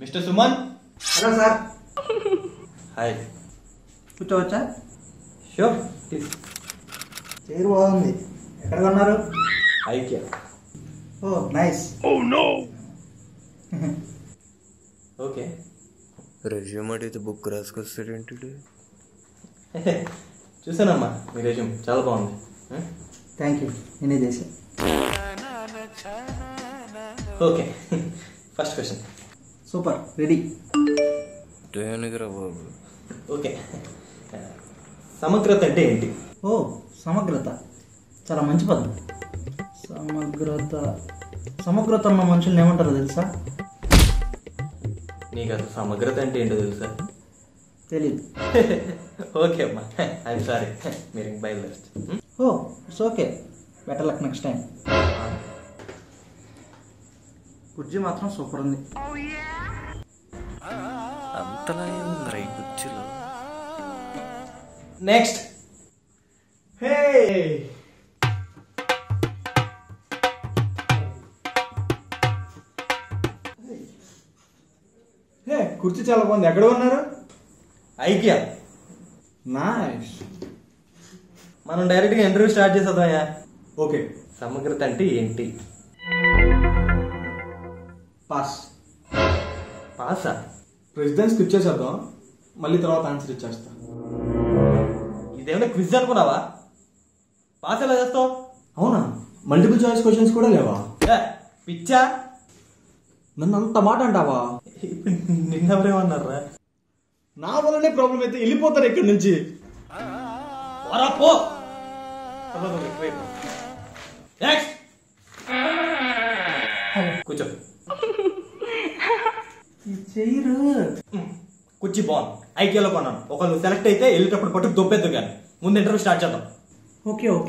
mister Suman hello sir hi కూర్చోవచ్చా sure please chair బాగుంది ఎక్కడ కొన్నారు ఐక్య ఓ నైస్ ఓకే రెజ్యూమ్ అడిగితే బుక్ రాసుకొస్తాడేంటి చూసానమ్మా మీ రెజ్యూమ్ చాలా బాగుంది థ్యాంక్ యూ నేనే చేశాను okay first question super ready టయానికి రా బాబు ఓకే సమగ్రత అంటే ఏంటి ఓ సమగ్రత చాలా మంచి పదం సమగ్రత సమగ్రత ఉన్న మనుషుల్ని ఏమంటారో తెలుసా నీకు అసలు సమగ్రత అంటే ఏంటో తెలుసా తెలీదు ఓకే అమ్మా ఐఎమ్ సారీ మీరు ఇంక బయలుదేరచ్చు oh it's okay better luck next time కుర్జీ మాత్రం సూపర్ ఉంది అంతలా ఏముందిరా ఈ కుర్చీలో నెక్స్ట్ హే హే కుర్చీ చాలా బాగుంది ఎక్కడ ఉన్నారు ఐక్య నైస్ మనం డైరెక్ట్గా ఇంటర్వ్యూ స్టార్ట్ చేసేద్దామయ్యా ఓకే సమగ్రత అంటే ఏంటి పాస్ పాసా ప్రెసిడెన్స్కి ఇచ్చేసేద్దాం మళ్ళీ తర్వాత ఆన్సర్ ఇచ్చేస్తా ఇదేమైనా క్విజ్ అనుకున్నావా పాస్ ఎలా చేస్తావు అవునా మల్టిపుల్ చాయిస్ క్వశ్చన్స్ కూడా లేవా ఏ, పిచ్చా నన్ను అంత మాట అంటావా నిన్నెవరేమన్నారా నా వల్లనే ప్రాబ్లం అయితే వెళ్ళిపోతారు ఇక్కడి నుంచి పోరా పో నెక్స్ట్ కూర్చో చైర్ మ్, కుర్చీ బాగుంది ఐక్యూలో కొన్నాను ఒకళ్ళు సెలెక్ట్ అయితే వెళ్ళేటప్పుడు పట్టుకు దొబ్బెద్దు కానీ ముందు ఇంటర్వ్యూ స్టార్ట్ చేద్దాం ఓకే ఓకే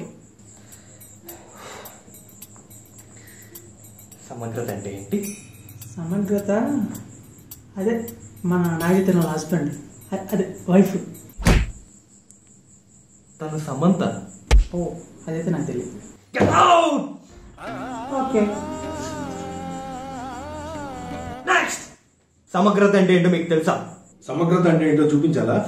సమగ్రత అంటే ఏంటి సమగ్రత అదే మన నాగచైతన్య హస్బెండ్ అదే వైఫ్ తను సమంత ఓ అదైతే నాకు తెలియదు ఓకే నెక్స్ట్ సమగ్రత అంటే ఏంటో మీకు తెలుసా సమగ్రత అంటే ఏంటో చూపించాలా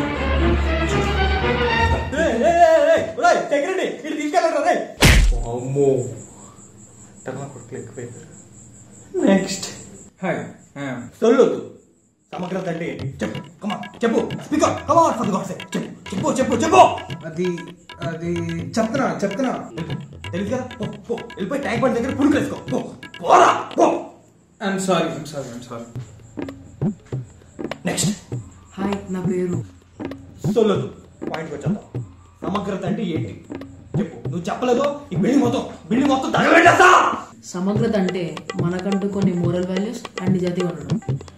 సెక్రటరీ ఇటు తీసుకెళ్ళరా రే అమ్మో టర్నా కొడుకులు ఎక్కువైపోయారు నెక్స్ట్ హాయ్ సొల్లొద్దు సమగ్రత అంటే ఏంటి చెప్పు కమా చెప్పు స్పీకర్ కమా ఫర్ గాడ్ సేక్ చెప్పు చెప్పు చెప్పు చెప్పు అది అది చెప్తున్నా చెప్తున్నా తెలుసు కదా పో పో వెళ్ళిపోయి ట్యాంక్ బండ్ దగ్గర పుడుకు వేసుకో పో పోరా పో I'm sorry I'm sorry I'm sorry next hi నా పేరు సొల్లొద్దు పాయింట్కి వచ్చేద్దాం సమగ్రత అంటే ఏంటి చెప్పు నువ్వు చెప్పలేదు ఈ బిల్డింగ్ మొత్తం బిల్డింగ్ మొత్తం తగలబెట్టేస్తా సమగ్రత అంటే మనకంటూ కొన్ని మోరల్ వాల్యూస్ అండ్ నిజాయితీగా ఉండడం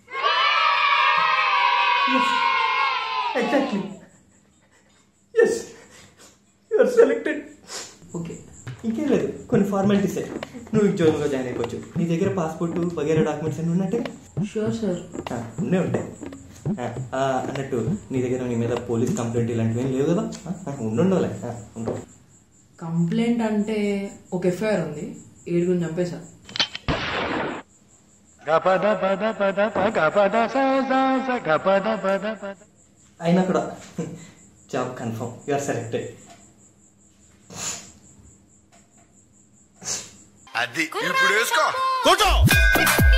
exactly yes your selected okay ఇంకేం లేదు కొన్ని ఫార్మాలిటీస్ నువ్వు ఉద్యోగంలో జాయిన్ అయిపోవచ్చు నీ దగ్గర పాస్పోర్ట్ వగేరా డాక్యుమెంట్స్ అన్నీ ఉన్నట్టే షూర్ సార్ ఆ, ఉండే ఉంటాయి ఆ, ఆ, అన్నట్టు నీ దగ్గర నీ మీద పోలీస్ కంప్లైంట్ ఇలాంటివి ఏం లేవు కదా ఆ, ఆ, ఉండుండవులే ఆ, ఉండవు కంప్లైంట్ అంటే ఒక ఎఫ్ఐఆర్ ఉంది ఏడుగురు చంపేశా అయినా కూడా job confirm you are selected అది ఇప్పుడు వేసుకో